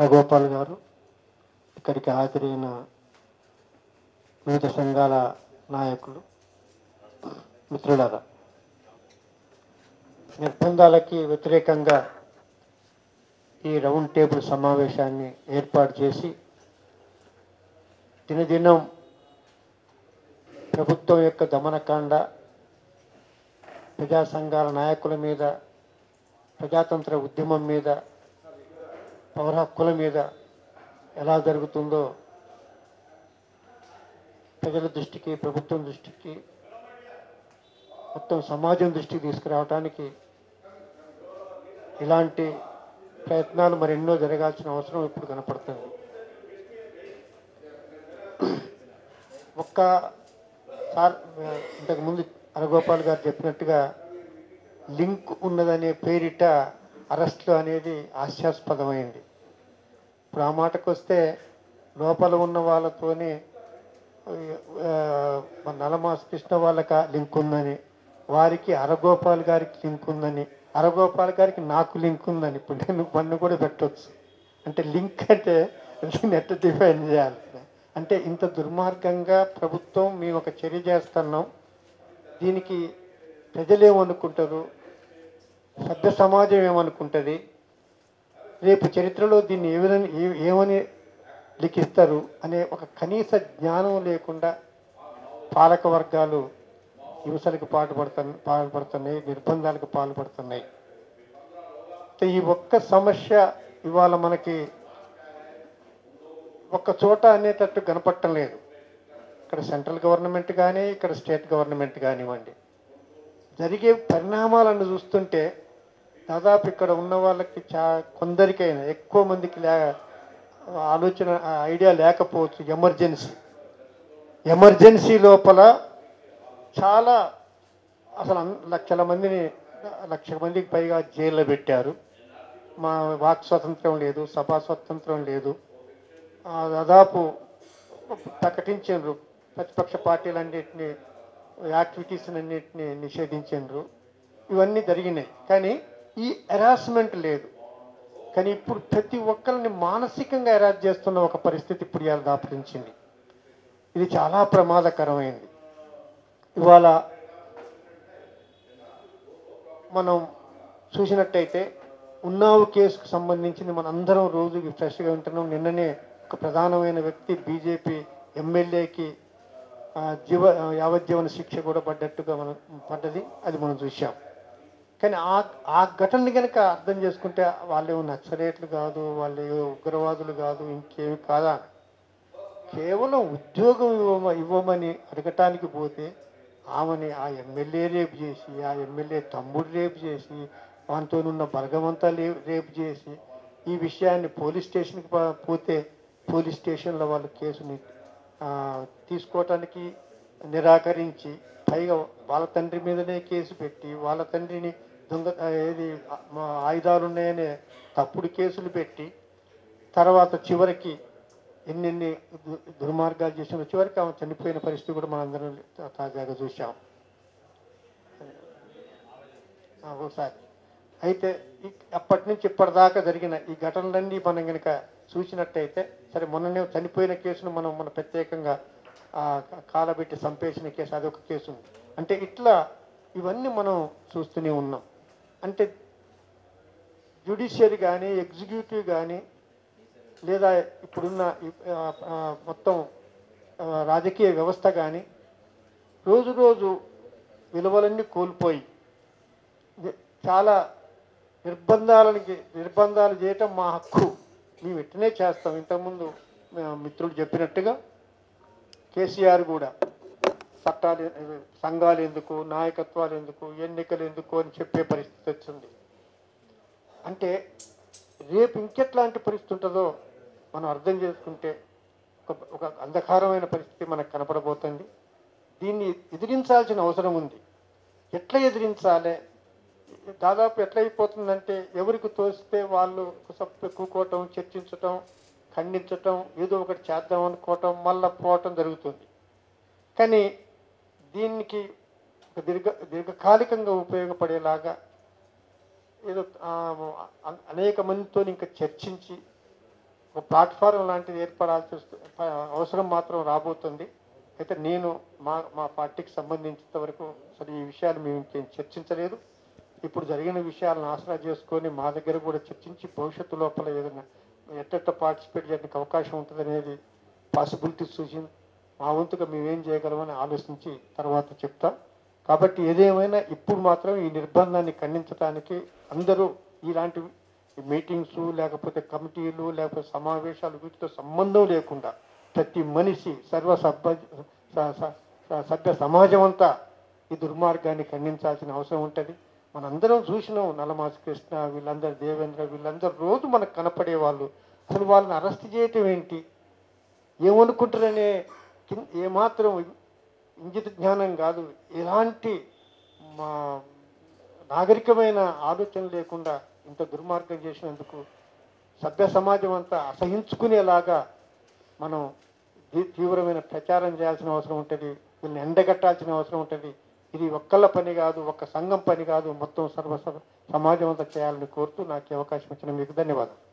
హరగోపాల్ గారు ఇక్కడికి హాజరైన వివిధ సంఘాల నాయకులు మిత్రులారా నిర్బంధాలకి వ్యతిరేకంగా ఈ రౌండ్ టేబుల్ సమావేశాన్ని ఏర్పాటు చేసి దినదినం ప్రభుత్వం యొక్క దమనకాండ ప్రజా సంఘాల నాయకుల మీద ప్రజాతంత్ర ఉద్యమం మీద పౌర హక్కుల మీద ఎలా జరుగుతుందో ప్రజల దృష్టికి ప్రభుత్వం దృష్టికి మొత్తం సమాజం దృష్టికి తీసుకురావడానికి ఇలాంటి ప్రయత్నాలు మరెన్నో జరగాల్సిన అవసరం ఇప్పుడు కనపడుతుంది ఒక్క సార్ ఇంతకుముందు అరగోపాల్ గారు చెప్పినట్టుగా లింక్ ఉన్నదనే పేరిట అరెస్టులు అనేది హాస్యాస్పదమైంది ఇప్పుడు ఆ మాటకు వస్తే లోపల ఉన్న వాళ్ళతోనే ఆ, మన నలమాస్ కృష్ణ వాళ్ళకి లింక్ ఉందని వారికి అరగోపాల్ గారికి లింక్ ఉందని అరగోపాల్ గారికి నాకు లింక్ ఉందని ఇప్పుడు నేను పన్ను కూడా పెట్టవచ్చు అంటే లింక్ అంటే నెట్ డిఫైన్ చేయాలి అంటే ఇంత దుర్మార్గంగా ప్రభుత్వం మేము ఒక చర్య చేస్తున్నాం దీనికి ప్రజలేమనుకుంటారు సభ్య సమాజం ఏమనుకుంటుంది రేపు చరిత్రలో దీన్ని ఏ విధంగా ఏ- ఏమని లిఖిస్తారు అనే ఒక కనీస జ్ఞానం లేకుండా పాలక వర్గాలు హింసలకు పాటుపడుతు పాల్పడుతున్నాయి నిర్బంధాలకు పాల్పడుతున్నాయి అయితే ఈ ఒక్క సమస్య ఇవాళ మనకి ఒక్క చోట అనేటట్టు కనపడటం లేదు ఇక్కడ సెంట్రల్ గవర్నమెంట్ కానీ ఇక్కడ స్టేట్ గవర్నమెంట్ కానివ్వండి జరిగే పరిణామాలను చూస్తుంటే దాదాపు ఇక్కడ ఉన్న వాళ్ళకి చా కొందరికైనా ఎక్కువ మందికి లే ఆలోచన ఆ ఐడియా లేకపోవచ్చు ఎమర్జెన్సీ ఎమర్జెన్సీ లోపల చాలా అసలు అన్- లక్షల మందిని లక్ష మందికి పైగా జైల్లో పెట్టారు మా వాక్ స్వాతంత్రం లేదు సభా స్వాతంత్రం లేదు ఆ, దాదాపు ప్రకటించారు ప్రతిపక్ష పార్టీలన్నింటినీ యాక్టివిటీస్ అన్నింటినీ నిషేధించారు ఇవన్నీ జరిగినాయి కానీ ఈ హెరాస్మెంట్ లేదు కానీ ఇప్పుడు ప్రతి ఒక్కరిని మానసికంగా హెరాస్ చేస్తున్న ఒక పరిస్థితి ఇప్పుడు ఇవాళ దాపరించింది ఇది చాలా ప్రమాదకరమైంది ఇవాళ మనం చూసినట్టయితే ఉన్నావు కేసుకు సంబంధించింది మన అందరం రోజు ఫ్రెష్గా ఉంటున్నాం నిన్ననే ఒక ప్రధానమైన వ్యక్తి బీజేపీ ఎమ్మెల్యేకి జీవ ఆ, యావజ్జీవన శిక్ష కూడా పడ్డట్టుగా మనం పడ్డది అది మనం చూసాం కానీ ఆ ఆ ఘటనని కనుక అర్థం చేసుకుంటే వాళ్ళు నక్సలేట్లు కాదు వాళ్ళు ఉగ్రవాదులు కాదు ఇంకేమి కాదా కేవలం ఉద్యోగం ఇవ్వమ ఇవ్వమని అడగటానికి పోతే ఆమెని ఆ ఎమ్మెల్యే రేపు చేసి ఆ ఎమ్మెల్యే తమ్ముడు రేపు చేసి వానితో ఉన్న బలగమంతా లే రేపు చేసి ఈ విషయాన్ని పోలీస్ స్టేషన్కి పో- పోతే పోలీస్ స్టేషన్లో వాళ్ళు కేసుని ఆ, తీసుకోవటానికి నిరాకరించి పైగా వాళ్ళ తండ్రి మీదనే కేసు పెట్టి వాళ్ళ తండ్రిని దొంగ ఆ, ఏది ఆ, మా ఆయుధాలు ఉన్నాయనే తప్పుడు కేసులు పెట్టి తర్వాత చివరికి ఎన్నెన్ని దు- దుర్మార్గాలు చేసిన చివరికి ఆమె చనిపోయిన పరిస్థితి కూడా మనందరం తా- తాజాగా చూసాం ఆ, ఒకసారి అయితే ఈ- అప్పటి నుంచి ఇప్పటిదాకా జరిగిన ఈ ఘటనలన్నీ మనం కనుక చూసినట్టయితే సరే మొన్ననే చనిపోయిన కేసును మనం మన ప్రత్యేకంగా ఆ, క- కాలబెట్టి చంపేసిన కేసు అదొక కేసు ఉంది అంటే ఇట్లా ఇవన్నీ మనం చూస్తూనే ఉన్నాం అంటే జ్యుడిషియరీ కానీ ఎగ్జిక్యూటివ్ కానీ లేదా ఇప్పుడున్న ఈ, ఆ, ఆ, మొత్తం ఆ, రాజకీయ వ్యవస్థ కానీ రోజు రోజు విలువలన్నీ కోల్పోయి ఇది చాలా నిర్బంధాలకి నిర్బంధాలు చేయటం మా హక్కు మేము ఇట్టనే చేస్తాం ఇంతకుముందు మా మిత్రుడు చెప్పినట్టుగా కేసీఆర్ కూడా చట్టాలు ఎ- సంఘాలు ఎందుకు నాయకత్వాలు ఎందుకు ఎన్నికలు ఎందుకు అని చెప్పే పరిస్థితి వచ్చింది అంటే రేపు ఇంకెట్లాంటి పరిస్థితి ఉంటుందో మనం అర్థం చేసుకుంటే ఒక ఒక అంధకారమైన పరిస్థితి మనకు కనపడబోతుంది దీన్ని ఎదిరించాల్సిన అవసరం ఉంది ఎట్లా ఎదిరించాలి దాదాపు ఎట్లయిపోతుందంటే ఎవరికి తోస్తే వాళ్ళు సప్పు కూకోవటం చర్చించటం ఖండించటం ఏదో ఒకటి చేద్దాం అనుకోవటం మళ్ళా పోవటం జరుగుతుంది కానీ దీనికి ఒక దీర్ఘ దీర్ఘకాలికంగా ఒక ప్లాట్ఫారం లాంటిది ఏర్పడాల్సి వస్తు- అవసరం మాత్రం రాబోతుంది అయితే నేను మా మా పార్టీకి సంబంధించినంత వరకు అసలు ఈ విషయాలు మేము ఇంకేం చర్చించలేదు ఇప్పుడు జరిగిన విషయాలను ఆసరా చేసుకొని మా దగ్గర కూడా చర్చించి భవిష్యత్తు లోపల ఏదైనా ఎట్టెట్ట పార్టిసిపేట్ చేయడానికి అవకాశం ఉంటుంది అనేది పాసిబిలిటీస్ చూసి మా వంతుగా మేమేం చేయగలమని ఆలోచించి తర్వాత చెప్తాం కాబట్టి ఏదేమైనా ఇప్పుడు మాత్రం ఈ నిర్బంధాన్ని ఖండించడానికి అందరూ ఇలాంటి మీటింగ్స్ లేకపోతే కమిటీలు లేకపోతే సమావేశాలు వీటితో సంబంధం లేకుండా ప్రతి మనిషి సర్వ సభ్య స- స- స- సభ్య సమాజం అంతా ఈ దుర్మార్గాన్ని ఖండించాల్సిన అవసరం ఉంటుంది మనందరం చూసినాం నల్లమాసి కృష్ణ వీళ్ళందరూ దేవేంద్ర వీళ్ళందరూ రోజు మనకు కనపడే వాళ్ళు అసలు వాళ్ళని అరెస్ట్ చేయటం ఏంటి ఏమనుకుంటారనే కిన్- ఏమాత్రం ఇంగిత జ్ఞానం కాదు ఎలాంటి మా నాగరికమైన ఆలోచన లేకుండా ఇంత దుర్మార్గం చేసినందుకు సభ్య సమాజం అంతా అసహించుకునేలాగా మనం తీ- తీవ్రమైన ప్రచారం చేయాల్సిన అవసరం ఉంటుంది వీళ్ళని ఎండగట్టాల్సిన అవసరం ఉంటుంది ఇది ఒక్కళ్ళ పని కాదు ఒక్క సంఘం పని కాదు మొత్తం సర్వ స- సమాజం అంతా చేయాలని కోరుతూ నాకు ఈ అవకాశం ఇచ్చిన మీకు ధన్యవాదాలు